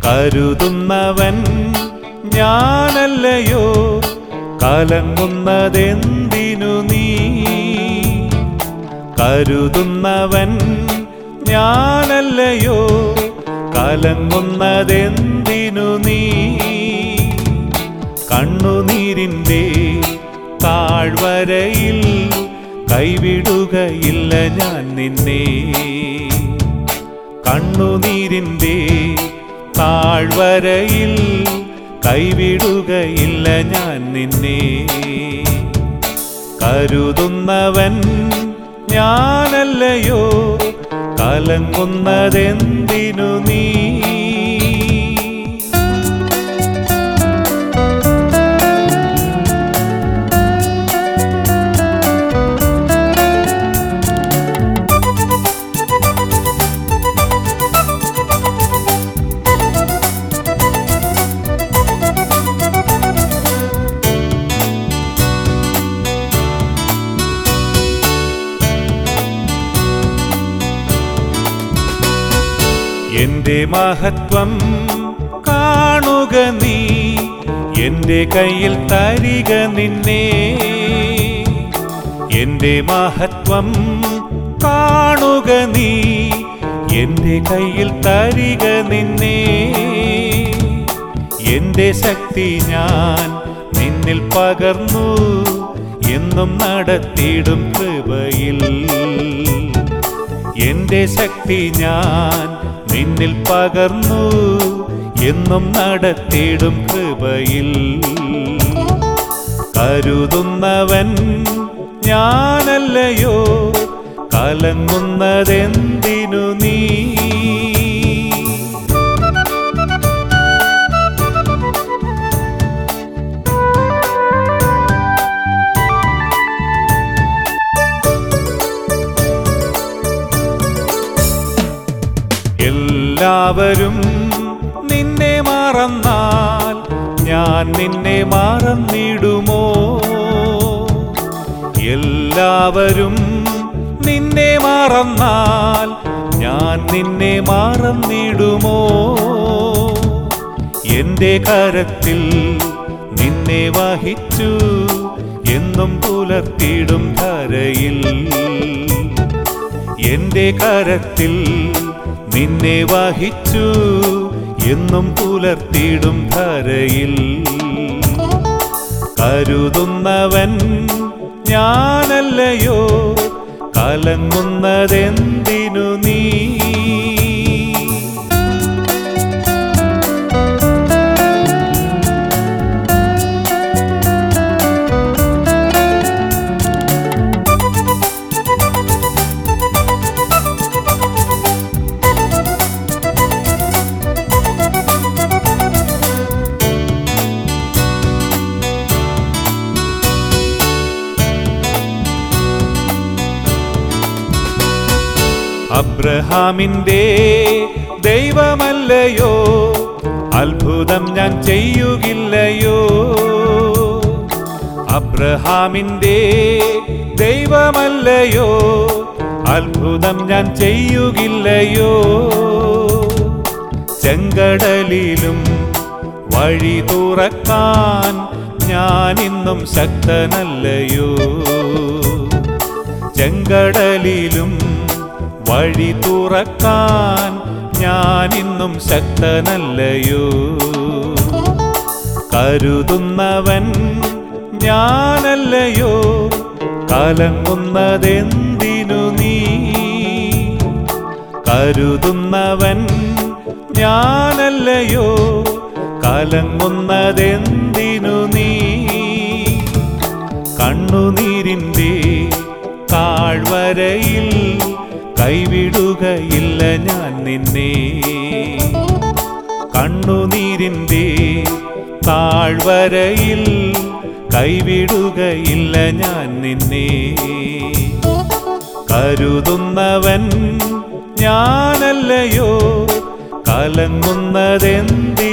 കരുതുന്നവൻ ഞാനല്ലയോ കലങ്ങുന്നതെന്തിനു നീ കരുതുന്നവൻ ഞാനല്ലയോ കലങ്ങുന്നതെന്തിനു നീ കണ്ണുനീരിൻ്റെ താഴ്വരയിൽ കൈവിടുകയില്ല ഞാൻ നിന്നെ കണ്ണുനീരിൻ്റെ താഴ്വരയിൽ കൈവിടുകയില്ല ഞാൻ നിന്നെ കരുതുന്നവൻ ഞാനല്ലയോ കലങ്ങുന്നതെന്തിനു നീ എന്റെ മഹത്വം കാണുക നീ എന്റെ കയ്യിൽ തരിക നിന്നെ എന്റെ മഹത്വം കാണുക നീ എന്റെ കയ്യിൽ തരിക നിന്നെ എന്റെ ശക്തി ഞാൻ നിന്നിൽ പകർന്നു എന്നും നടത്തിയിടും കൃപയിൽ എന്റെ ശക്തി ഞാൻ നിന്നിൽ പകർന്നു എന്നും നടത്തിയിടും കൃപയിൽ കരുതുന്നവൻ ഞാനല്ലയോ കലങ്ങുന്നതെന്തിനു നീ എല്ലാവരും നിന്നെ മറന്നാൽ ഞാൻ നിന്നെ മറന്നിടുമോ എല്ലാവരും നിന്നെ മറന്നാൽ ഞാൻ നിന്നെ മറന്നിടുമോ എന്റെ കരത്തിൽ നിന്നെ വഹിച്ചു എന്നും പുലർത്തിയിടും ധരയിൽ എന്റെ കരത്തിൽ നിന്നെ വഹിച്ചു എന്നും പുലർത്തിയിടും ധരയിൽ കരുതുന്നവൻ ഞാനല്ലയോ കലങ്ങുന്നതെന്തിനു നീ അബ്രഹാമിൻ്റെ ദൈവമല്ലയോ അത്ഭുതം ഞാൻ ചെയ്യുകില്ലയോ അബ്രഹാമിൻ്റെ ദൈവമല്ലയോ അത്ഭുതം ഞാൻ ചെയ്യുകില്ലയോ ചെങ്കടലിലും വഴി തുറക്കാൻ ഞാൻ ഇന്നും ശക്തനല്ലയോ ചെങ്കടലിലും വഴി തുറക്കാൻ ഞാൻ ഇന്നും ശക്തനല്ലയോ കരുതുന്നവൻ ഞാനല്ലയോ കലങ്ങുന്നതെന്തിനു നീ കരുതുന്നവൻ ഞാനല്ലയോ കലങ്ങുന്നതെന്തിനു നീ കണ്ണുനീരിൻ്റെ താഴ്വരയിൽ കൈവിടുകയില്ല ഞാൻ നിന്നെ കണ്ണുനീരിൻ്റെ താഴ്വരയിൽ കൈവിടുകയില്ല ഞാൻ നിന്നെ കരുതുന്നവൻ ഞാനല്ലയോ കലങ്ങുന്നതെന്തി